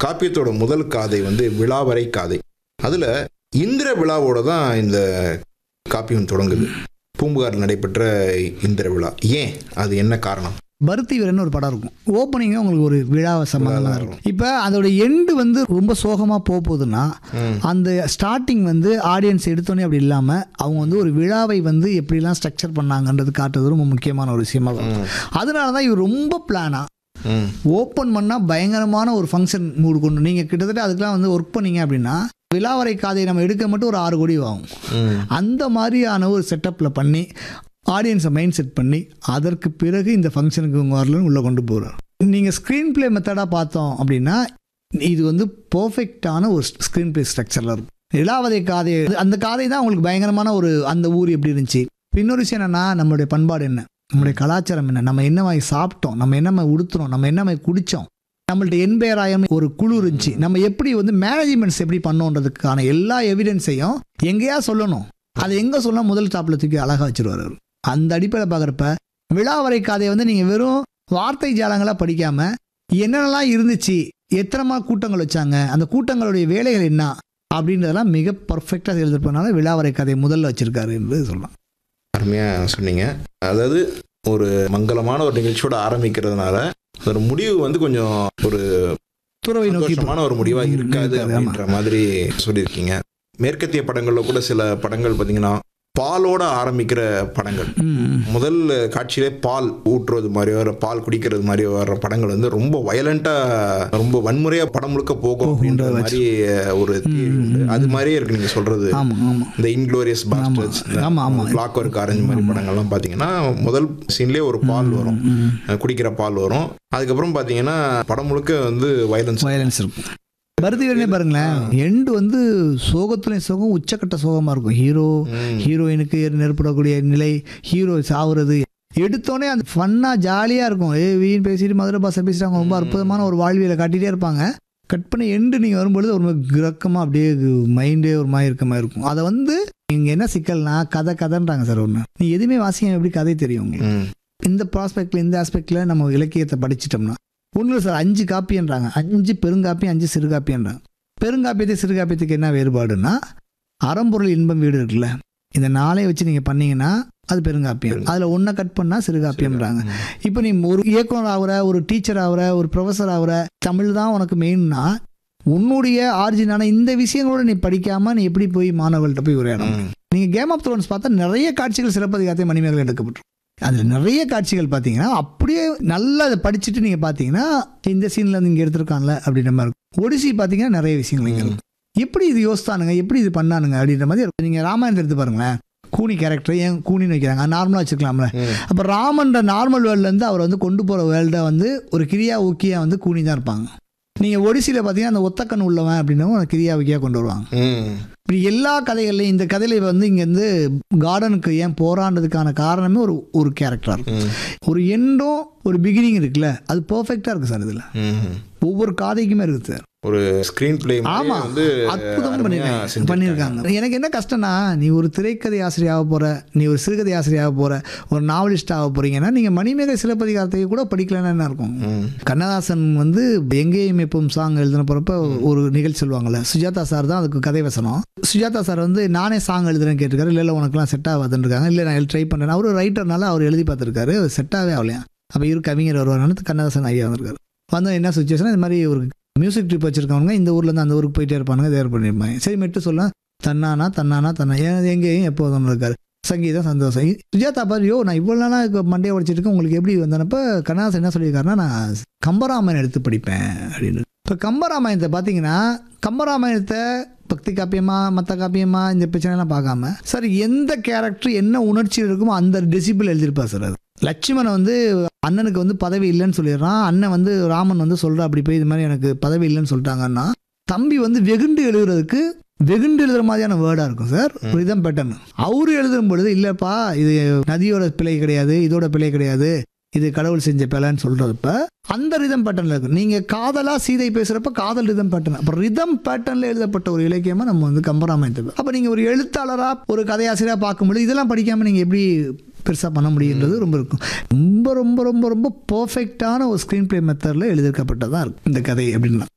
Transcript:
காப்பியத்தோட முதல் காதை வந்து விழாவரை காதை அதுல இந்திர விழாவோட தான் இந்த காப்பியம் தொடங்குது பூம்புகாரில் நடைபெற்ற இந்திர விழா ஏன் அது என்ன காரணம் பருத்தி வீரன் ஒரு படம் இருக்கும் ஓப்பனிங்கே உங்களுக்கு ஒரு விழாவை சம்மந்தமாக இருக்கும் இப்போ அதோட எண்டு வந்து ரொம்ப சோகமாக போக போகுதுன்னா ம். அந்த ஸ்டார்டிங் வந்து ஆடியன்ஸ் எடுத்தோன்னே அப்படி இல்லாமல் அவங்க வந்து ஒரு விழாவை வந்து எப்படிலாம் ஸ்ட்ரக்சர் பண்ணாங்கன்றது காட்டுறது ரொம்ப முக்கியமான ஒரு விஷயமா இருக்கும் அதனால தான் இவர் ரொம்ப பிளானாக ம் ஓப்பன் பண்ணால் பயங்கரமான ஒரு ஃபங்க்ஷன் மூடு கொண்டு நீங்கள் கிட்டத்தட்ட அதுக்கெலாம் வந்து ஒர்க் பண்ணீங்க அப்படின்னா விழாவரை காதை நம்ம எடுக்க மட்டும் ஒரு ஆறு கோடி ஆகும் ம் அந்த மாதிரியான ஒரு செட்டப்பில் பண்ணி ஆடியன்ஸை மைண்ட் செட் பண்ணி அதற்கு பிறகு இந்த ஃபங்க்ஷனுக்கு இவங்க வரலன்னு உள்ளே கொண்டு போகிறார் நீங்கள் ஸ்க்ரீன் ப்ளே மெத்தடாக பார்த்தோம் அப்படின்னா இது வந்து பர்ஃபெக்டான ஒரு ஸ்க்ரீன் ப்ளே ஸ்ட்ரக்சரில் இருக்கும் இலாவதை காதை அந்த காதை தான் உங்களுக்கு பயங்கரமான ஒரு அந்த ஊர் எப்படி இருந்துச்சு இப்ப இன்னொரு விஷயம் என்னன்னா நம்மளுடைய பண்பாடு என்ன நம்மளுடைய கலாச்சாரம் என்ன நம்ம என்ன மாதிரி சாப்பிட்டோம் நம்ம என்ன மாதிரி உடுத்துறோம் நம்ம என்ன மாதிரி குடித்தோம் நம்மள்ட்ட என்பேராயம் ஒரு குழு இருந்துச்சு நம்ம எப்படி வந்து மேனேஜ்மெண்ட்ஸ் எப்படி பண்ணோன்றதுக்கான எல்லா எவிடன்ஸையும் எங்கேயா சொல்லணும் அதை எங்கே சொன்னா முதல் டாப்பில் தூக்கி அழகாக வச்சிருவார் அவர் அந்த அடிப்படையில் பார்க்குறப்ப விழாவரை கதையை வந்து நீங்கள் வெறும் வார்த்தை ஜாலங்களாக படிக்காம என்னென்னலாம் இருந்துச்சு எத்தனை கூட்டங்கள் வச்சாங்க அந்த கூட்டங்களுடைய வேலைகள் என்ன அப்படின்றதெல்லாம் மிக பர்ஃபெக்டாக எழுதிருப்பதனால விழாவரை கதையை முதல்ல வச்சிருக்காரு என்று சொல்லலாம் அருமையாக சொன்னீங்க அதாவது ஒரு மங்களமான ஒரு நிகழ்ச்சியோட ஆரம்பிக்கிறதுனால அதோட முடிவு வந்து கொஞ்சம் ஒரு துறவை நோக்கி சந்தோஷமான ஒரு முடிவா ம், இருக்காது இருக்காது, ஆமா. அப்படின்ற மாதிரி சொல்லியிருக்கீங்க மேற்கத்திய படங்கள்ல கூட சில படங்கள் பார்த்தீங்கன்னா பாலோட ஆரம்பிக்கிற படங்கள் ம், ம். முதல் காட்சியிலே பால் ஊற்றுறது மாதிரியோ இல்ல பால் குடிக்கிறது மாதிரியோ வர்ற படங்கள் வந்து ரொம்ப வயலண்டா ரொம்ப வன்முறையா படம் முழுக்க போகும் அப்படின்ற மாதிரி ஒரு theory உண்டு அது மாதிரியே இருக்கு நீங்க சொல்றது ஆமாம் ஆமாம் இந்த இன்க்ளோரியஸ் பாஸ்டர்ஸ் ஆமா, ஆமா. பிளாக் ஒர்க் ஆரஞ்சு மாதிரி படங்கள்லாம் பார்த்தீங்கன்னா முதல் சீன்லேயே ஒரு பால் வரும் ம். அஹ் குடிக்கிற பால் வரும் அதுக்கப்புறம் பார்த்தீங்கன்னா படம் முழுக்க வந்து வயலன்ஸ் வயலன்ஸ் இருக்கும் பருத்தி வீரனே பாருங்களேன் எண்டு வந்து சோகத்துலையும் சோகம் உச்சக்கட்ட சோகமாக இருக்கும் ஹீரோ ஹீரோயினுக்கு நெருப்படக்கூடிய நிலை ஹீரோ சாவுறது எடுத்தோடனே அந்த ஃபன்னாக ஜாலியாக இருக்கும் ஏ வீண் பேசிட்டு மதுரை பாச பேசிட்டாங்க ரொம்ப அற்புதமான ஒரு வாழ்வியலை காட்டிகிட்டே இருப்பாங்க கட் பண்ணி எண்டு நீங்கள் வரும்பொழுது ஒரு மாதிரி கிரக்கமாக அப்படியே மைண்டே ஒரு மாதிரி இருக்க மாதிரி இருக்கும் அதை வந்து இங்கே என்ன சிக்கல்னா கதை கதைன்றாங்க சார் ஒன்று நீ எதுவுமே வாசிக்க எப்படி கதை தெரியும் உங்களுக்கு இந்த ப்ராஸ்பெக்டில் இந்த ஆஸ்பெக்டில் நம்ம இலக்கியத்தை படிச்சிட்டோம்னா ஒன்றும் சார் அஞ்சு காப்பின்றாங்க அஞ்சு பெருங்காப்பி அஞ்சு சிறுகாப்பின்றாங்க பெருங்காப்பியத்தை சிறுகாப்பியத்துக்கு என்ன வேறுபாடுன்னா அறம்பொருள் இன்பம் வீடு இருக்குல்ல இந்த நாளை வச்சு நீங்கள் பண்ணீங்கன்னா அது பெருங்காப்பியம் அதில் ஒன்றை கட் பண்ணால் சிறுகாப்பியம்ன்றாங்க இப்போ நீ ஒரு இயக்குனர் ஆகுற ஒரு டீச்சர் ஆகுற ஒரு ப்ரொஃபஸர் ஆகுற தமிழ் தான் உனக்கு மெயின்னா உன்னுடைய ஆரிஜினான இந்த விஷயங்களோட நீ படிக்காமல் நீ எப்படி போய் மாணவர்கள்ட்ட போய் உரையாடணும் நீங்கள் கேம் ஆஃப் த்ரோன்ஸ் பார்த்தா நிறைய காட்சிகள் சிலப்பதிகாரத்தை மணிமேகலை எடுக்கப்பட்டிருக்கும் அதில் நிறைய காட்சிகள் பார்த்தீங்கன்னா அப்படியே நல்லா அதை படிச்சுட்டு நீங்கள் பார்த்தீங்கன்னா இந்த சீனில் இருந்து இங்கே எடுத்திருக்கான்ல அப்படின்ற மாதிரி இருக்கும் ஒடிசி பார்த்தீங்கன்னா நிறைய விஷயங்கள் இங்கே இருக்கும் எப்படி இது யோசித்தானுங்க எப்படி இது பண்ணானுங்க அப்படின்ற மாதிரி இருக்கும் நீங்கள் ராமாயணத்தை எடுத்து பாருங்களேன் கூனி கேரக்டர் ஏன் கூனின்னு வைக்கிறாங்க நார்மலாக வச்சுக்கலாம்ல அப்போ ராமன்ற நார்மல் வேர்ல்ட்லேருந்து அவர் வந்து கொண்டு போகிற வேர்ல்டை வந்து ஒரு கிரியா ஊக்கியா வந்து கூனி தான் இருப்பாங்க நீங்கள் ஒடிசியில் பார்த்தீங்கன்னா அந்த ஒத்தக்கண் உள்ளவன் அப்படின்னவும் கிரியா ஊக்கியா கொண்டு வருவாங்க இப்படி எல்லா கதைகள்லையும் இந்த கதையில வந்து இங்கேருந்து கார்டனுக்கு ஏன் போராண்டதுக்கான காரணமே ஒரு ஒரு கேரக்டராக இருக்கும் ஒரு எண்டும் ஒரு பிகினிங் இருக்குல்ல அது பர்ஃபெக்டாக இருக்குது சார் இதில் ஒவ்வொரு காதைக்குமே இருக்குது சார் ஒரு ஸ்கிரீன் பிளே ஆமா வந்து அற்புதம் அருமையா பண்ணிருக்காங்க செஞ்சிருக்காங்க. பண்ணியிருக்காங்க எனக்கு என்ன கஷ்டம்னா நீ ஒரு திரைக்கதை ஆசிரியர் ஆக போற நீ ஒரு சிறுகதை ஆசிரியர் ஆக போற ஒரு நாவலிஸ்ட் ஆக போறீங்கன்னா நீங்க மணிமேகலை சிலப்பதிகாரத்தை கூட படிக்கலன்னா என்ன இருக்கும் ம். கண்ணதாசன் வந்து எங்கேயும் எப்பவும் சாங் எழுதின போறப்ப ஒரு நிகழ்ச்சி சொல்லுவாங்கல்ல சுஜாதா சார் தான் அதுக்கு கதை வசனம் சுஜாதா சார் வந்து நானே சாங் எழுதுறேன்னு கேட்டிருக்காரு இல்லை இல்லை உனக்குலாம் செட் ஆகாதுன்னு இருக்காங்க இல்லை நான் ட்ரை பண்ணுறேன் அவர் ரைட்டர்னால அவர் எழுதி பார்த்துருக்காரு செட் ஆகவே ஆகலையா அப்போ இரு கவிஞர் வருவார்னு கண்ணதாசன் ஐயா வந்திருக்காரு வந்து என்ன சுச்சுவேஷன் இந்த மாதிரி ஒரு மியூசிக் ட்ரிப் வச்சிருக்கவங்க இந்த ஊர்லேருந்து அந்த ஊருக்கு போயிட்டே இருப்பானுங்க தேர் பண்ணியிருப்பாங்க சரி மெட்டு சொல்ல தன்னானா தன்னானா தன்னா ஏன் எங்கேயும் எப்போதும் இருக்காரு சங்கீதம் சந்தோஷம் சுஜாதா பாரு யோ நான் இவ்வளோ நாளாக இப்போ மண்டையை உடைச்சிட்டு இருக்கேன் உங்களுக்கு எப்படி வந்தனப்ப கண்ணதாசன் என்ன சொல்லியிருக்காருன்னா நான் கம்பராமாயணம் எடுத்து படிப்பேன் அப்படின்னு இப்போ கம்பராமாயணத்தை பார்த்தீங்கன்னா கம்பராமாயணத்தை பக்தி காப்பியமா மற்ற காப்பியமா இந்த பிரச்சனைலாம் பார்க்காம சார் எந்த கேரக்டர் என்ன உணர்ச்சி இருக்குமோ அந்த டெசிபிள் எழுதியிருப்பார் சார் அது லட்சுமணன் வந்து அண்ணனுக்கு வந்து பதவி இல்லைன்னு சொல்லிடுறான் அண்ணன் வந்து ராமன் வந்து சொல்கிறா அப்படி போய் இது மாதிரி எனக்கு பதவி இல்லைன்னு சொல்லிட்டாங்கன்னா தம்பி வந்து வெகுண்டு எழுதுறதுக்கு வெகுண்டு எழுதுற மாதிரியான வேர்டாக இருக்கும் சார் ரிதம் பேட்டர்ன் அவரு எழுதும் பொழுது இல்லைப்பா இது நதியோட பிழை கிடையாது இதோட பிழை கிடையாது இது கடவுள் செஞ்ச பிழைன்னு சொல்றப்ப அந்த ரிதம் பேட்டர்ல இருக்கு நீங்க காதலா சீதை பேசுறப்ப காதல் ரிதம் பேட்டர்ன் அப்ப ரிதம் பேட்டர்ன்ல எழுதப்பட்ட ஒரு இலக்கியமா நம்ம வந்து கம்பராமாயணத்தை அப்ப நீங்க ஒரு எழுத்தாளரா ஒரு கதையாசிரியரா பார்க்கும்போது இதெல்லாம் படிக்காம நீங்க எப்படி பெருசாக பண்ண முடியுன்றது ரொம்ப இருக்கும் ரொம்ப ரொம்ப ரொம்ப ரொம்ப பர்ஃபெக்டான ஒரு ஸ்க்ரீன் ப்ளே மெத்தடில் எழுதியிருக்கப்பட்டதாக இருக்கும் இந்த கதை அப்படின்லாம்